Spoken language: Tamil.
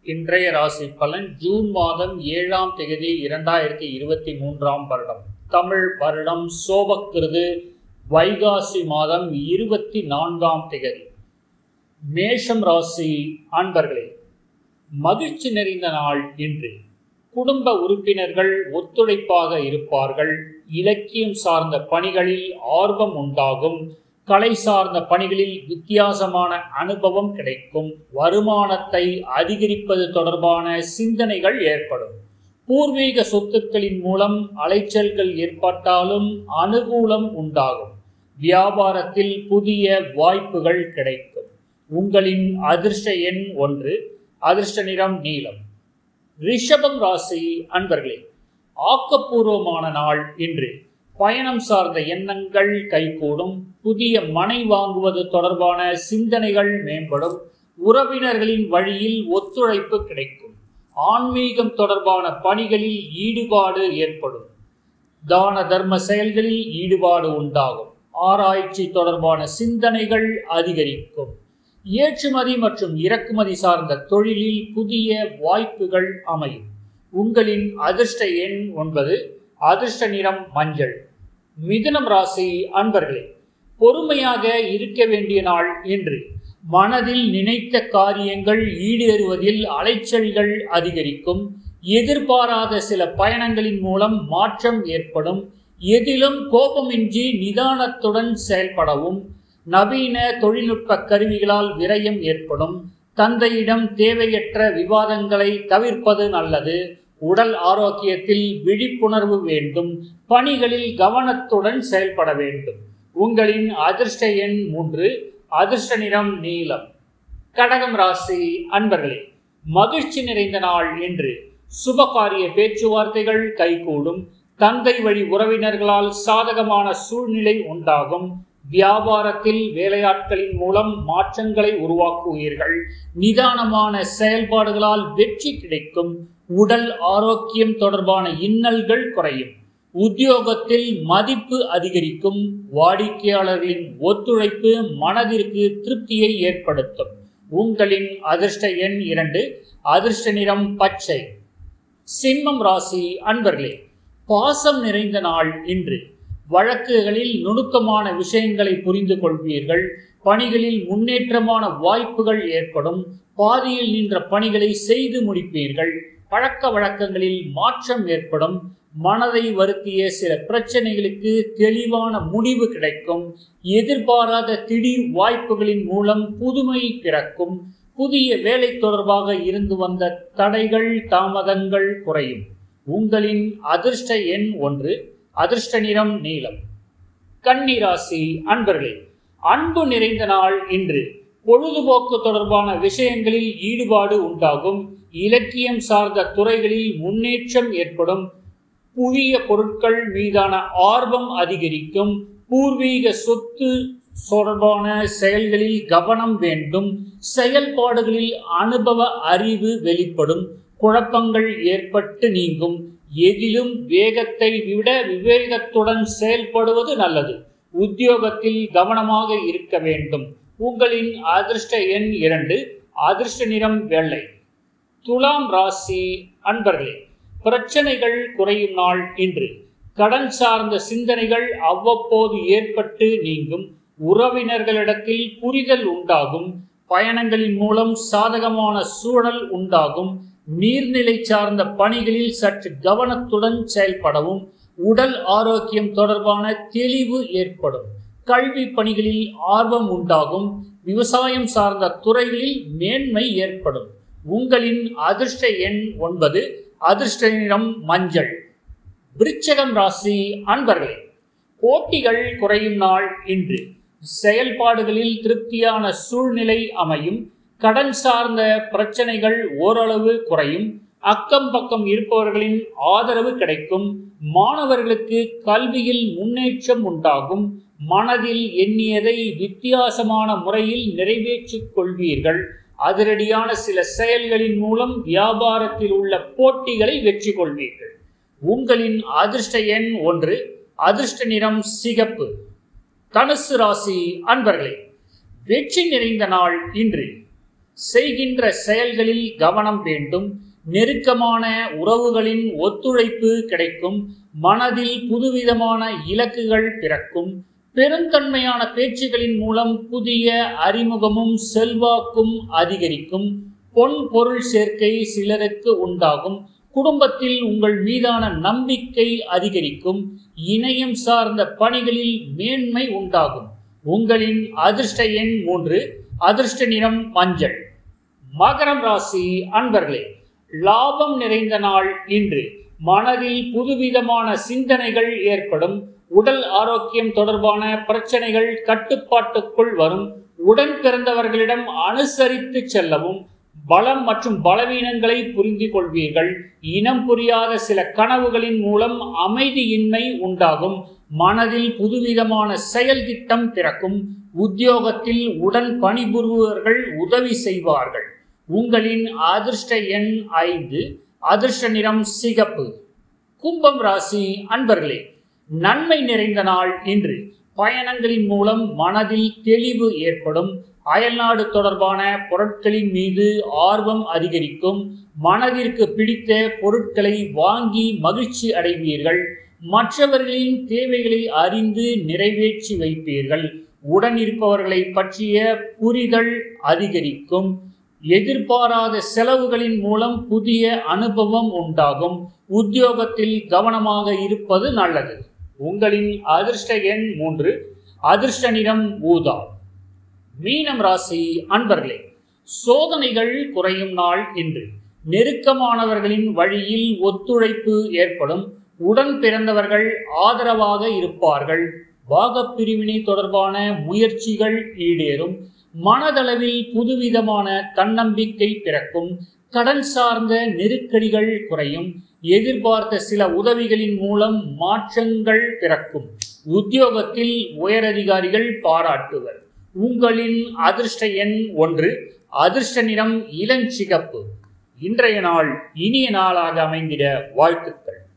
இன்றைய ராசி பலன் ஜூன் மாதம் ஏழாம் தேதி இரண்டாயிரத்தி இருபத்தி மூன்றாம் வருடம் தமிழ் வருடம் சோபக்கிருது வைகாசி மாதம் இருபத்தி நான்காம் திகதி மேஷம் ராசி அன்பர்களே மகிழ்ச்சி நிறைந்த நாள் இன்று குடும்ப உறுப்பினர்கள் ஒத்துழைப்பாக இருப்பார்கள் இலக்கியம் சார்ந்த பணிகளில் ஆர்வம் உண்டாகும் கலை சார்ந்த பணிகளில் வித்தியாசமான அனுபவம் கிடைக்கும் வருமானத்தை அதிகரிப்பது தொடர்பான சிந்தனைகள் ஏற்படும் பூர்வீக சொத்துக்களின் மூலம் அலைச்சல்கள் ஏற்பட்டாலும் அனுகூலம் உண்டாகும் வியாபாரத்தில் புதிய வாய்ப்புகள் கிடைக்கும் உங்களின் அதிர்ஷ்ட எண் ஒன்று அதிர்ஷ்ட நிறம் நீலம் ரிஷபம் ராசி அன்பர்களே ஆக்கப்பூர்வமான நாள் இன்று பயணம் சார்ந்த எண்ணங்கள் கைகூடும் புதிய மனை வாங்குவது தொடர்பான சிந்தனைகள் மேம்படும் உறவினர்களின் வழியில் ஒத்துழைப்பு கிடைக்கும் ஆன்மீகம் தொடர்பான பணிகளில் ஈடுபாடு ஏற்படும் தான தர்ம செயல்களில் ஈடுபாடு உண்டாகும் ஆராய்ச்சி தொடர்பான சிந்தனைகள் அதிகரிக்கும் ஏற்றுமதி மற்றும் இறக்குமதி சார்ந்த தொழிலில் புதிய வாய்ப்புகள் அமையும் உங்களின் அதிர்ஷ்ட எண் ஒன்பது அதிர்ஷ்ட நிறம் மஞ்சள் மிதுனம் ராசி அன்பர்களே பொறுமையாக இருக்க வேண்டிய நாள் இன்று மனதில் நினைத்த காரியங்கள் ஈடேறுவதில் அலைச்சல்கள் அதிகரிக்கும் எதிர்பாராத சில பயணங்களின் மூலம் மாற்றம் ஏற்படும் எதிலும் கோபமின்றி நிதானத்துடன் செயல்படவும் நவீன தொழில்நுட்ப கருவிகளால் விரயம் ஏற்படும் தந்தையிடம் தேவையற்ற விவாதங்களை தவிர்ப்பது நல்லது உடல் ஆரோக்கியத்தில் விழிப்புணர்வு வேண்டும் பணிகளில் கவனத்துடன் செயல்பட வேண்டும் உங்களின் அதிர்ஷ்ட எண் மூன்று அதிர்ஷ்ட நிறம் நீலம் கடகம் ராசி அன்பர்களே மகிழ்ச்சி நிறைந்த நாள் என்று சுபகாரிய பேச்சுவார்த்தைகள் கைகூடும் தந்தை வழி உறவினர்களால் சாதகமான சூழ்நிலை உண்டாகும் வியாபாரத்தில் வேலையாட்களின் மூலம் மாற்றங்களை உருவாக்குவீர்கள் நிதானமான செயல்பாடுகளால் வெற்றி கிடைக்கும் உடல் ஆரோக்கியம் தொடர்பான இன்னல்கள் குறையும் உத்தியோகத்தில் மதிப்பு அதிகரிக்கும் வாடிக்கையாளர்களின் ஒத்துழைப்பு மனதிற்கு திருப்தியை ஏற்படுத்தும் உங்களின் அதிர்ஷ்ட எண் இரண்டு அதிர்ஷ்ட நிறம் பச்சை சிம்மம் ராசி அன்பர்களே பாசம் நிறைந்த நாள் இன்று வழக்குகளில் நுணுக்கமான விஷயங்களை புரிந்து கொள்வீர்கள் பணிகளில் முன்னேற்றமான வாய்ப்புகள் ஏற்படும் பாதியில் நின்ற பணிகளை செய்து முடிப்பீர்கள் பழக்க வழக்கங்களில் மாற்றம் ஏற்படும் மனதை வருத்திய சில பிரச்சனைகளுக்கு தெளிவான முடிவு கிடைக்கும் எதிர்பாராத திடீர் வாய்ப்புகளின் மூலம் புதுமை பிறக்கும் புதிய வேலை தொடர்பாக இருந்து வந்த தடைகள் தாமதங்கள் குறையும் உங்களின் அதிர்ஷ்ட எண் ஒன்று அதிர்ஷ்ட நிறம் நீலம் கன்னிராசி அன்பர்களே அன்பு நிறைந்த நாள் இன்று பொழுதுபோக்கு தொடர்பான விஷயங்களில் ஈடுபாடு உண்டாகும் இலக்கியம் சார்ந்த துறைகளில் முன்னேற்றம் ஏற்படும் புதிய பொருட்கள் மீதான ஆர்வம் அதிகரிக்கும் பூர்வீக சொத்து தொடர்பான செயல்களில் கவனம் வேண்டும் செயல்பாடுகளில் அனுபவ அறிவு வெளிப்படும் குழப்பங்கள் ஏற்பட்டு நீங்கும் எதிலும் வேகத்தை விட விவேகத்துடன் செயல்படுவது நல்லது உத்தியோகத்தில் கவனமாக இருக்க வேண்டும் உங்களின் அதிர்ஷ்ட எண் இரண்டு அதிர்ஷ்ட நிறம் வெள்ளை துலாம் ராசி அன்பர்களே பிரச்சனைகள் குறையும் நாள் இன்று கடன் சார்ந்த சிந்தனைகள் அவ்வப்போது ஏற்பட்டு நீங்கும் உறவினர்களிடத்தில் புரிதல் உண்டாகும் பயணங்களின் மூலம் சாதகமான சூழல் உண்டாகும் நீர்நிலை சார்ந்த பணிகளில் சற்று கவனத்துடன் செயல்படவும் உடல் ஆரோக்கியம் தொடர்பான தெளிவு ஏற்படும் கல்வி பணிகளில் ஆர்வம் உண்டாகும் விவசாயம் சார்ந்த துறைகளில் மேன்மை ஏற்படும் உங்களின் அதிர்ஷ்ட எண் ஒன்பது அதிர்ஷ்ட நிறம் மஞ்சள் விருச்சகம் ராசி அன்பர்களே போட்டிகள் குறையும் நாள் இன்று செயல்பாடுகளில் திருப்தியான சூழ்நிலை அமையும் கடன் சார்ந்த பிரச்சனைகள் ஓரளவு குறையும் அக்கம் பக்கம் இருப்பவர்களின் ஆதரவு கிடைக்கும் மாணவர்களுக்கு கல்வியில் முன்னேற்றம் உண்டாகும் மனதில் எண்ணியதை வித்தியாசமான முறையில் நிறைவேற்றிக் கொள்வீர்கள் அதிரடியான சில செயல்களின் மூலம் வியாபாரத்தில் உள்ள போட்டிகளை வெற்றி கொள்வீர்கள் உங்களின் அதிர்ஷ்ட எண் ஒன்று அதிர்ஷ்ட நிறம் சிகப்பு தனுசு ராசி அன்பர்களே வெற்றி நிறைந்த நாள் இன்று செய்கின்ற செயல்களில் கவனம் வேண்டும் நெருக்கமான உறவுகளின் ஒத்துழைப்பு கிடைக்கும் மனதில் புதுவிதமான இலக்குகள் பிறக்கும் பெருந்தன்மையான பேச்சுகளின் மூலம் புதிய அறிமுகமும் செல்வாக்கும் அதிகரிக்கும் பொன் பொருள் சேர்க்கை சிலருக்கு உண்டாகும் குடும்பத்தில் உங்கள் மீதான நம்பிக்கை அதிகரிக்கும் இணையம் சார்ந்த பணிகளில் மேன்மை உண்டாகும் உங்களின் அதிர்ஷ்ட எண் மூன்று அதிர்ஷ்ட நிறம் மஞ்சள் மகரம் ராசி அன்பர்களே லாபம் நிறைந்த நாள் இன்று மனதில் புதுவிதமான சிந்தனைகள் ஏற்படும் உடல் ஆரோக்கியம் தொடர்பான பிரச்சனைகள் கட்டுப்பாட்டுக்குள் வரும் உடன் பிறந்தவர்களிடம் அனுசரித்து செல்லவும் பலம் மற்றும் பலவீனங்களை புரிந்து கொள்வீர்கள் இனம் புரியாத சில கனவுகளின் மூலம் அமைதியின்மை உண்டாகும் மனதில் புதுவிதமான செயல் திட்டம் பிறக்கும் உத்தியோகத்தில் உடன் பணிபுரிபவர்கள் உதவி செய்வார்கள் உங்களின் அதிர்ஷ்ட எண் ஐந்து அதிர்ஷ்ட நிறம் சிகப்பு கும்பம் ராசி அன்பர்களே நன்மை நிறைந்த நாள் இன்று பயணங்களின் மூலம் மனதில் தெளிவு ஏற்படும் அயல்நாடு தொடர்பான பொருட்களின் மீது ஆர்வம் அதிகரிக்கும் மனதிற்கு பிடித்த பொருட்களை வாங்கி மகிழ்ச்சி அடைவீர்கள் மற்றவர்களின் தேவைகளை அறிந்து நிறைவேற்றி வைப்பீர்கள் உடன் இருப்பவர்களை பற்றிய புரிதல் அதிகரிக்கும் எதிர்பாராத செலவுகளின் மூலம் புதிய அனுபவம் உண்டாகும் உத்தியோகத்தில் கவனமாக இருப்பது நல்லது உங்களின் அதிர்ஷ்ட எண் மூன்று அதிர்ஷ்ட நிறம் ஊதா மீனம் ராசி அன்பர்களே சோதனைகள் குறையும் நாள் இன்று நெருக்கமானவர்களின் வழியில் ஒத்துழைப்பு ஏற்படும் உடன் பிறந்தவர்கள் ஆதரவாக இருப்பார்கள் பாகப்பிரிவினை தொடர்பான முயற்சிகள் ஈடேறும் மனதளவில் புதுவிதமான தன்னம்பிக்கை பிறக்கும் கடன் சார்ந்த நெருக்கடிகள் குறையும் எதிர்பார்த்த சில உதவிகளின் மூலம் மாற்றங்கள் பிறக்கும் உத்தியோகத்தில் உயரதிகாரிகள் பாராட்டுவர் உங்களின் அதிர்ஷ்ட எண் ஒன்று அதிர்ஷ்ட நிறம் இளஞ்சிகப்பு இன்றைய நாள் இனிய நாளாக அமைந்திட வாழ்த்துக்கள்